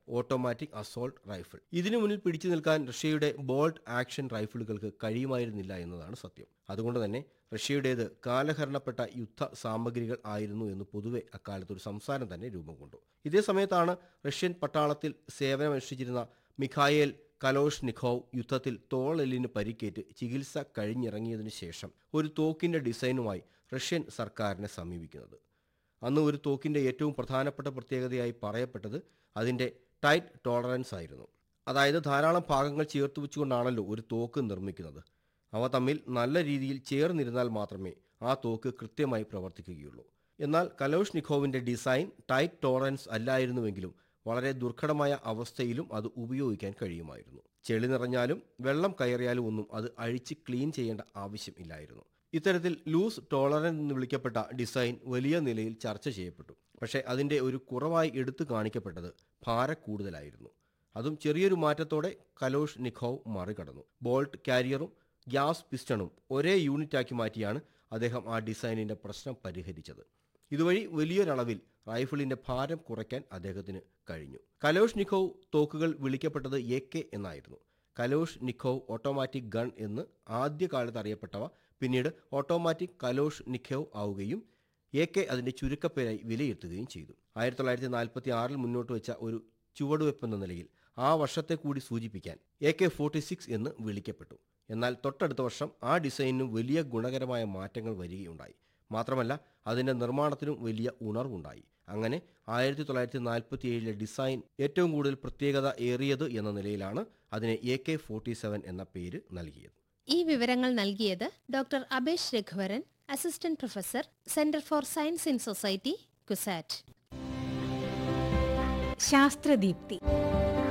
automatic assault rifle ഇതിനു മുന്നിൽ പിടിച്ചു നിൽക്കാൻ റഷ്യയുടെ ബോൾട്ട് ആക്ഷൻ റൈഫിളുകൾക്ക് കഴിയുമായിരുന്നില്ല എന്നതാണ് സത്യം അതുകൊണ്ട് തന്നെ റഷ്യയുടേത് കാലഹരണപ്പെട്ട യുദ്ധ സാമഗ്രികൾ ആയിരുന്നു എന്ന് പൊതുവെ അക്കാലത്ത് ഒരു സംസാരം തന്നെ രൂപം കൊണ്ടു ഇതേ സമയത്താണ് റഷ്യൻ പട്ടാളത്തിൽ സേവനമനുഷ്ഠിച്ചിരുന്ന മിഖായേൽ കലോഷ് നിഖോവ് യുദ്ധത്തിൽ തോളെല്ലിന് പരിക്കേറ്റ് ചികിത്സ കഴിഞ്ഞിറങ്ങിയതിനു ശേഷം ഒരു തോക്കിന്റെ ഡിസൈനുമായി റഷ്യൻ സർക്കാരിനെ സമീപിക്കുന്നത് അന്ന് ഒരു തോക്കിന്റെ ഏറ്റവും പ്രധാനപ്പെട്ട പ്രത്യേകതയായി പറയപ്പെട്ടത് അതിന്റെ ടൈറ്റ് ടോളറൻസ് ആയിരുന്നു അതായത് ധാരാളം ഭാഗങ്ങൾ ചേർത്ത് വെച്ചുകൊണ്ടാണല്ലോ ഒരു തോക്ക് നിർമ്മിക്കുന്നത് അവ തമ്മിൽ നല്ല രീതിയിൽ ചേർന്നിരുന്നാൽ മാത്രമേ ആ തോക്ക് കൃത്യമായി പ്രവർത്തിക്കുകയുള്ളൂ എന്നാൽ കലോഷ് നിഖോവിന്റെ ഡിസൈൻ ടൈറ്റ് ടോളറൻസ് അല്ലായിരുന്നുവെങ്കിലും വളരെ ദുർഘടമായ അവസ്ഥയിലും അത് ഉപയോഗിക്കാൻ കഴിയുമായിരുന്നു ചെളി നിറഞ്ഞാലും വെള്ളം കയറിയാലും ഒന്നും അത് അഴിച്ച് ക്ലീൻ ചെയ്യേണ്ട ആവശ്യം ഇല്ലായിരുന്നു ഇത്തരത്തിൽ ലൂസ് ടോളറൻസ് എന്ന് വിളിക്കപ്പെട്ട ഡിസൈൻ വലിയ നിലയിൽ ചർച്ച ചെയ്യപ്പെട്ടു പക്ഷേ അതിന്റെ ഒരു കുറവായി എടുത്തു കാണിക്കപ്പെട്ടത് ഭാര കൂടുതലായിരുന്നു അതും ചെറിയൊരു മാറ്റത്തോടെ കലോഷ് നിഖോവ് മറികടന്നു ബോൾട്ട് കാരിയറും ഗ്യാസ് പിസ്റ്റണും ഒരേ യൂണിറ്റാക്കി മാറ്റിയാണ് അദ്ദേഹം ആ ഡിസൈനിന്റെ പ്രശ്നം പരിഹരിച്ചത് ഇതുവഴി വലിയൊരളവിൽ റൈഫിളിന്റെ ഭാരം കുറയ്ക്കാൻ അദ്ദേഹത്തിന് കഴിഞ്ഞു കലോഷ് നിഖോവ് തോക്കുകൾ വിളിക്കപ്പെട്ടത് എ കെ എന്നായിരുന്നു കലോഷ് നിഖോവ് ഓട്ടോമാറ്റിക് ഗൺ എന്ന് ആദ്യകാലത്ത് അറിയപ്പെട്ടവ പിന്നീട് ഓട്ടോമാറ്റിക് കലോഷ് നിഖോവ് ആവുകയും എ കെ അതിന്റെ ചുരുക്കപ്പേരായി വിലയിരുത്തുകയും ചെയ്തു ആയിരത്തി തൊള്ളായിരത്തി നാൽപ്പത്തി ആറിൽ മുന്നോട്ട് വെച്ച ഒരു ചുവടുവെപ്പ് എന്ന നിലയിൽ ആ വർഷത്തെ കൂടി സൂചിപ്പിക്കാൻ എ കെ ഫോർട്ടി സിക്സ് എന്ന് വിളിക്കപ്പെട്ടു എന്നാൽ തൊട്ടടുത്ത വർഷം ആ ഡിസൈനിനും വലിയ ഗുണകരമായ മാറ്റങ്ങൾ വരികയുണ്ടായി മാത്രമല്ല അതിന്റെ നിർമ്മാണത്തിനും വലിയ ഉണർവുണ്ടായി അങ്ങനെ ആയിരത്തി തൊള്ളായിരത്തി നാൽപ്പത്തി ഏഴിലെ ഡിസൈൻ ഏറ്റവും കൂടുതൽ പ്രത്യേകത ഏറിയത് എന്ന നിലയിലാണ് അതിനെ എ കെ ഫോർട്ടി സെവൻ എന്ന പേര് നൽകിയത് ഈ വിവരങ്ങൾ നൽകിയത് doctor Abesh Raghuvaran assistant professor centre for science in society Cusat ശാസ്ത്രദീപ്തി